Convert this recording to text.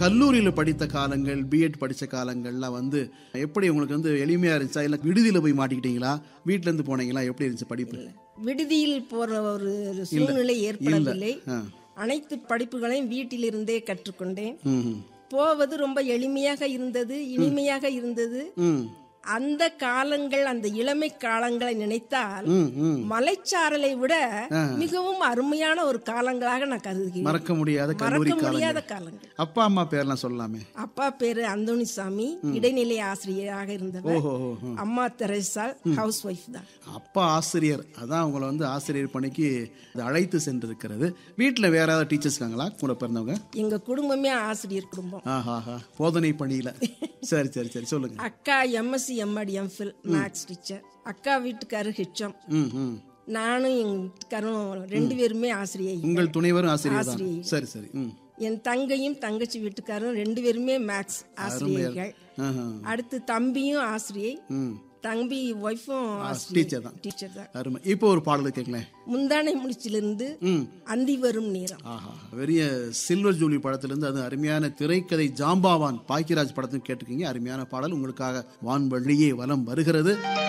கல்லூரியில் படித்த காலங்கள் பிஎட் படித்த காலங்கள்லாம் வந்து எப்படி உங்களுக்கு வந்து எளிமையாக இருந்துச்சா இல்லை விடுதியில் போய் மாட்டிக்கிட்டீங்களா வீட்டிலேருந்து போனீங்களா எப்படி இருந்துச்சு படிப்பு விடுதியில் போற ஒரு சூழ்நிலை ஏற்படவில்லை ஆ. அனைத்து படிப்புகளையும் வீட்டிலிருந்தே கற்றுக்கொண்டேன் ம் ம். போவது ரொம்ப எளிமையாக இருந்தது இனிமையாக இருந்தது ம் அந்த காலங்கள் அந்த இளமை காலங்களை நினைத்தால் ம் ம் மலைச்சாரலை விட மிகவும் அருமையான ஒரு காலங்களாக நான் கருதுகிறேன் மறக்க முடியாத கல்லூரி மறக்க முடியாத காலங்கள் காலங்கள் அப்பா அம்மா பேர்லாம் சொல்லலாமே அப்பா பேரு அந்தோணிசாமி இடைநிலை ஆசிரியராக இருந்தவர் ஓஹோ ஓஹோ. அம்மா தெரேசால் ஹவுஸ் ஒய்ஃப் தான் அப்பா ஆசிரியர் அதான் உங்களை வந்து ஆசிரியர் பணிக்கு இது அழைத்து சென்றிருக்கிறது வீட்டில் வேற ஏதாவது டீச்சர்ஸ் இருக்காங்களா கூட பிறந்தவங்க எங்க குடும்பமே ஆசிரியர் குடும்பம் ஆஹாஹா போதனை பணியில் சரி சரி சரி சொல்லுங்க அக்கா MSc MEd MPhil maths teacher அக்கா வீட்டுக்காரர் ஹெச்எம் ம் ம் நானும் எங்க வீட்டுக்காரும் ரெண்டு பேருமே ஆசிரியை உங்கள் துணைவரும் ஆசிரியர் தான் ஆசிரியை. சரி சரி ம் என் தங்கையும் தங்கச்சி வீட்டுக்காரும் ரெண்டு பேருமே மேக்ஸ் ஆசிரியர்கள் ஆஹா. அடுத்து தம்பியும் ஆசிரியை ம் தம்பி ஒய்ஃபும் டீச்சர் தான் டீச்சர் தான் அருமை இப்போ ஒரு பாடல் கேட்கலேன் முந்தானை முடிச்சிலிருந்து ம் அந்தி வரும் நேரம் ஆஹா பெரிய சில்வர் ஜூலி படத்திலிருந்து அது அருமையான திரைக்கதை ஜாம்பாவான் பாக்கியராஜ் படத்தையும் கேட்டிருக்கீங்க அருமையான பாடல் உங்களுக்காக வான்வழியே வலம் வருகிறது